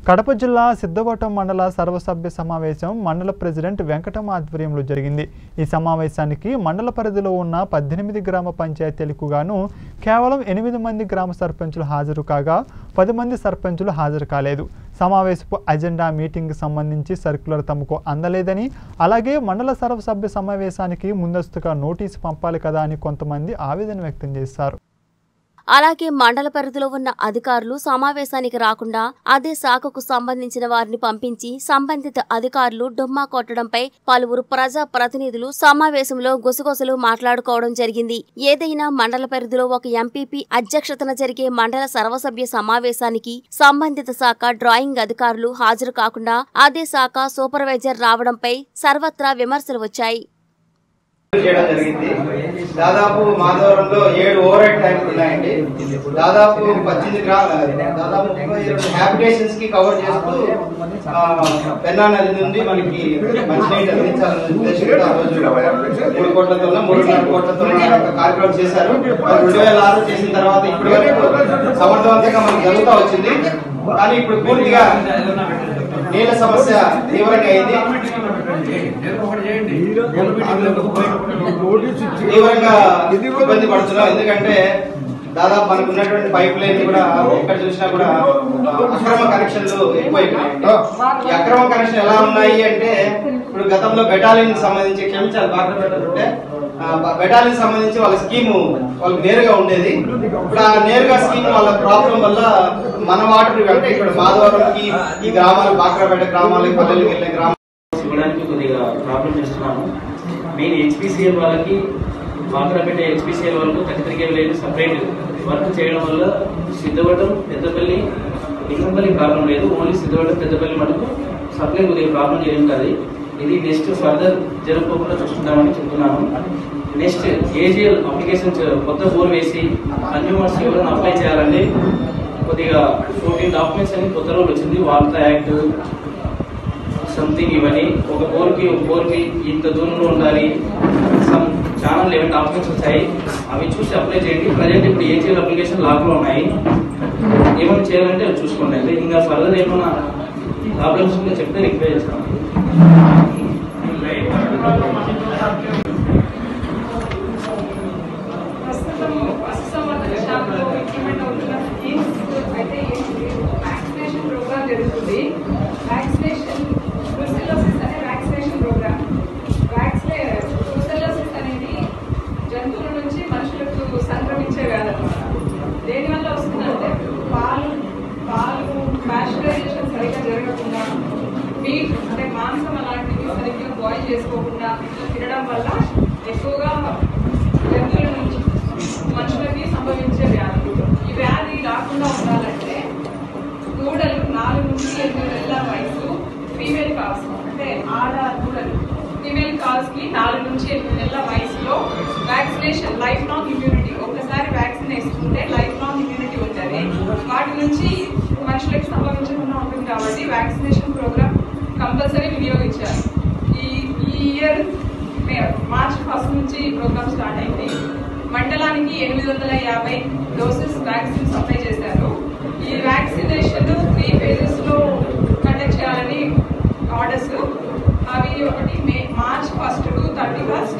కడప జిల్లా సిద్ధవటం మండల సర్వసభ్య సమావేశం మండల ప్రెసిడెంట్ వెంకటం ఆధ్వర్యంలో జరిగింది ఈ సమావేశానికి మండల పరిధిలో ఉన్న పద్దెనిమిది గ్రామ పంచాయతీలకు గాను కేవలం ఎనిమిది మంది గ్రామ సర్పంచులు హాజరు కాగా పది మంది సర్పంచులు హాజరు కాలేదు సమావేశపు అజెండా మీటింగ్ సంబంధించి సర్కులర్ తమకు అందలేదని అలాగే మండల సర్వసభ్య సమావేశానికి ముందస్తుగా నోటీసు పంపాలి కదా అని కొంతమంది ఆవేదన వ్యక్తం చేశారు అలాగే మండల పరిధిలో ఉన్న అధికారులు సమావేశానికి రాకుండా అదే శాఖకు సంబంధించిన వారిని పంపించి సంబంధిత అధికారులు డుమ్మా కొట్టడంపై పలువురు ప్రజా ప్రతినిధులు సమావేశంలో గుసగుసలు మాట్లాడుకోవడం జరిగింది ఏదైనా మండల పరిధిలో ఒక ఎంపీపీ అధ్యక్షతన జరిగే మండల సర్వసభ్య సమావేశానికి సంబంధిత శాఖ డ్రాయింగ్ అధికారులు హాజరు కాకుండా అదే శాఖ సూపర్వైజర్ రావడంపై సర్వత్రా విమర్శలు వచ్చాయి చేయడం జరిగింది దాదాపు మాధవరంలో ఏడు ఓవర్ హెడ్ ట్యాంకులు ఉన్నాయండి దాదాపు పద్దెనిమిది గ్రామ దాదాపు ముప్పై రెండు హ్యాబిటేషన్స్ కి కవర్ చేస్తూ ఆ, పెన్నా నది నుండి మనకి మంచినీటి అందించాలనే ఉద్దేశంతో ఆ రోజు మూడు కోట్లతో మూడున్నర కోట్లతో ఒక కార్యక్రమం చేశారు మరి రెండు వేల ఆరు చేసిన తర్వాత ఇప్పటి వరకు సమర్థవంతంగా మనకు జరుగుతూ వచ్చింది కానీ ఇప్పుడు పూర్తిగా నీళ్ళ సమస్య తీవ్రంగా అయింది తీవ్రంగా ఇబ్బంది పడుతున్నాం ఎందుకంటే దాదాపు మనకు ఉన్నటువంటి పైప్ లైన్ కూడా ఎక్కడ చూసినా కూడా అక్రమ కనెక్షన్లు ఎక్కువైపోయాయి ఈ అక్రమ కనెక్షన్ ఎలా ఉన్నాయి అంటే ఇప్పుడు గతంలో బెటాలియన్ సంబంధించి క్షమించాలి బాగా ఉంటే బెటాలియన్ సంబంధించి వాళ్ళ స్కీము వాళ్ళకి నేరుగా ఉండేది ఇప్పుడు ఆ నేరుగా స్కీమ్ వాళ్ళ ప్రాబ్లం వల్ల మన వాటర్ అంటే ఇక్కడ మాధవరంకి ఈ గ్రామాలు బాక్రాపేట గ్రామాలకి పల్లెలకు వెళ్ళే గ్రామాలు ఇవ్వడానికి కొద్దిగా ప్రాబ్లం చేస్తున్నాము మెయిన్ హెచ్పిసిఎల్ వాళ్ళకి బాక్రాపేట హెచ్పిసిఎల్ వాళ్ళకు thirty three KV separate work చేయడం వల్ల సిద్ధవటం పెద్దపల్లి లింగంపల్లి ప్రాబ్లం లేదు ఓన్లీ సిద్ధవటం పెద్దపల్లి మటుకు సప్లై కొద్దిగా ప్రాబ్లం చేయడం కాదు ఇది నెక్స్ట్ ఫర్దర్ జరుపుకోకుండా చూసుకుంటామని చెప్తున్నాను నెక్స్ట్ ఏజిఎల్ అప్లికేషన్ కొత్త బోర్ వేసి కన్జ్యూమర్స్ ఎవరైనా అప్లై చేయాలంటే కొద్దిగా ఫోర్టీన్ డాక్యుమెంట్స్ అని కొత్త రూల్ వచ్చింది వార్తా యాక్ట్ సంథింగ్ ఇవన్నీ ఒక బోర్కి ఒక బోర్కి ఇంత దూరంలో ఉండాలి సమ్ ఛానల్ లెవెన్ డాక్యుమెంట్స్ వచ్చాయి అవి చూసి అప్లై చేయండి ప్రజెంట్ ఇప్పుడు ఏజీఎల్ అప్లికేషన్ లాక్లో ఉన్నాయి ఏమైనా చేయాలంటే అవి చూసుకోండి అంటే ఇంకా ఫర్దర్ ఏమైనా ప్రాబ్లమ్స్ ఉంటే చెప్తే రిక్వైర్ చేస్తాం ప్రస్తుతం పశుసంవర్ధక శాఖలో ఇంప్లిమెంట్ అవుతున్న స్కీమ్స్ అయితే ఏంటి వ్యాక్సినేషన్ ప్రోగ్రామ్ జరుగుతుంది వ్యాక్సినేషన్ బ్రూసెలోసిస్ అనే వ్యాక్సినేషన్ ప్రోగ్రామ్ వ్యాక్సినే బ్రూసెలోసిస్ అనేది జంతువుల నుంచి మనుషులకు సంక్రమించే వ్యాధి అనమాట దేనివల్ల వస్తుందంటే పాలు పాలు పాస్చరైజేషన్ సరిగ్గా జరగకుండా మీట్ అంటే మాంసం అలాంటివి సరిగ్గా బాయిల్ చేసుకోకుండా ఇట్లా తినడం వల్ల ఎక్కువగా జంతువుల నుంచి మనుషులకి సంభవించే వ్యాధి ఈ వ్యాధి రాకుండా ఉండాలంటే దూడలు నాలుగు నుంచి ఎనిమిది నెలల వయసు ఫీమేల్ కాల్స్ అంటే ఆడ దూడలు ఫీమేల్ కాల్స్ కి నాలుగు నుంచి ఎనిమిది నెలల వయసులో వ్యాక్సినేషన్ లైఫ్ లాంగ్ ఇమ్యూనిటీ ఒక్కసారి వ్యాక్సిన్ వేసుకుంటే లైఫ్ లాంగ్ ఇమ్యూనిటీ ఉంటుంది వాటి నుంచి మనుషులకి సంభవించకుండా ఉంటుంది కాబట్టి వ్యాక్సినేషన్ ప్రోగ్రామ్ కంపల్సరీ వినియోగించాలి ఈ ఈ ఇయర్ మార్చ్ ఫస్ట్ నుంచి ఈ ప్రోగ్రామ్ స్టార్ట్ అయింది మండలానికి ఎనిమిది వందల యాభై డోసెస్ వ్యాక్సిన్ సప్లై చేశారు ఈ వ్యాక్సినేషన్ త్రీ ఫేజెస్ లో కండక్ట్ చేయాలని ఆర్డర్స్ అవి ఒకటి మే March first to thirty first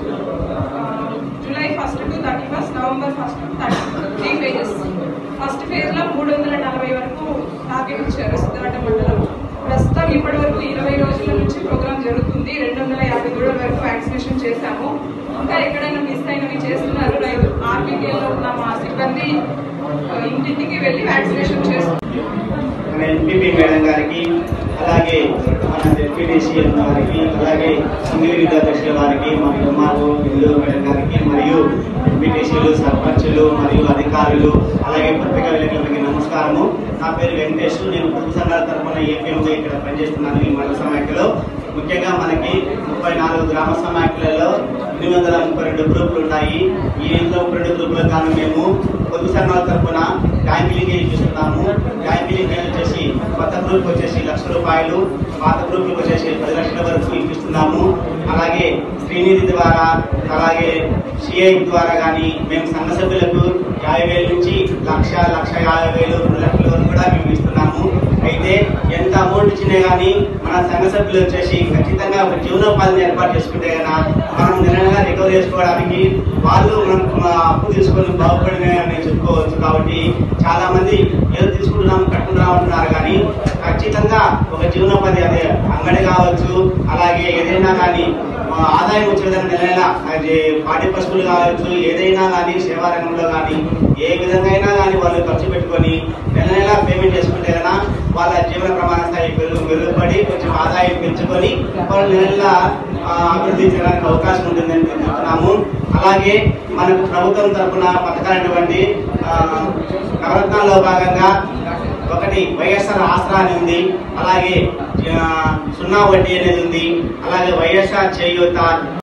July first to thirty first November first to thirty three phases first phase లో మూడు వందల నలభై వరకు టార్గెట్ ఇచ్చారు సిద్ధవట మండలం ప్రస్తుతం ఇప్పటి వరకు ఇరవై రోజుల నుంచి ప్రోగ్రామ్ జరుగుతుంది రెండు వందల యాభై దూడల వరకు వ్యాక్సినేషన్ చేశాము ఇంకా ఎక్కడైనా మిస్ అయినవి చేస్తున్నారు రైతు ఆర్బీకేలో ఉన్న మా సిబ్బంది ఆ, ఇంటింటికి వెళ్ళి వ్యాక్సినేషన్ చేస్తున్నారు మన ఎంపీపీ మేడం గారికి అలాగే మన జెడ్పీడీసీఎల్ వారికి అలాగే సింగిల్ విద్యాదర్శి వారికి మరియు మాకు ఇల్లు మేడం గారికి మరియు ఎంపీటీసీలు సర్పంచులు మరియు అధికారులు అలాగే పత్రికా విలేకరులకి నమస్కారము నా పేరు వెంకటేష్ నేను పొదుపు సంఘాల తరఫున ఏపీఎంగా ఇక్కడ పనిచేస్తున్నాను ఈ మండల సమాఖ్యలో ముఖ్యంగా మనకి ముప్పై నాలుగు గ్రామ సమాఖ్యలలో ఎనిమిది వందల ముప్పై రెండు గ్రూపులు ఉన్నాయి ఈ ఎనిమిది ముప్పై రెండు గ్రూపులకు గాను మేము పొదుపు సంఘాల తరఫున ట్యాంక్ లీకేజ్ ఇస్తున్నాము ట్యాంక్ లీకేజ్ వచ్చేసి కొత్త గ్రూప్ వచ్చేసి లక్ష రూపాయలు పాత గ్రూప్ వచ్చేసి పది లక్షల వరకు ఇప్పిస్తున్నాము అలాగే శ్రీనిధి ద్వారా అలాగే సిఐ ద్వారా కానీ మేము సంఘ సభ్యులకు యాభై వేల నుంచి లక్ష లక్ష యాభై వేలు రెండు లక్షల వరకు కూడా మేము ఇస్తున్నాము అయితే ఎంత అమౌంట్ ఇచ్చినా కానీ మన సంఘ సభ్యులు వచ్చేసి ఖచ్చితంగా ఒక జీవనోపాధిని ఏర్పాటు చేసుకుంటే కనుక మనం నిరంగా రికవర్ చేసుకోవడానికి వాళ్ళు మనం మన అప్పు తీసుకొని బాగుపడినాయని చెప్పుకోవచ్చు కాబట్టి చాలా మంది ఏదో తీసుకుంటున్నాం కట్టుకుంటున్నాం అంటున్నారు కానీ ఖచ్చితంగా ఒక జీవనోపాధి అదే అంగడి కావచ్చు అలాగే ఏదైనా కానీ ఆ, ఆదాయం వచ్చే విధంగా నెల నెల అది పాఠ్య పశువులు కావచ్చు ఏదైనా కానీ సేవా రంగంలో కానీ ఏ విధంగా అయినా కానీ వాళ్ళు ఖర్చు పెట్టుకొని నెల నెల పేమెంట్ చేసుకుంటే కనుక వాళ్ళ జీవన ప్రమాణ స్థాయి మెరుగు మెరుగుపడి కొంచెం ఆదాయం పెంచుకొని వాళ్ళు నెల నెల ఆ, అభివృద్ధి చేయడానికి అవకాశం ఉంటుందని మేము చెప్తున్నాము అలాగే మనకు ప్రభుత్వం తరఫున పథకాలటువంటి నవరత్నాల్లో భాగంగా ఒకటి వైఎస్ఆర్ ఆసరా అని ఉంది అలాగే ఆ, సున్నా వడ్డీ అనేది ఉంది అలాగే వైఎస్ఆర్ చేయూత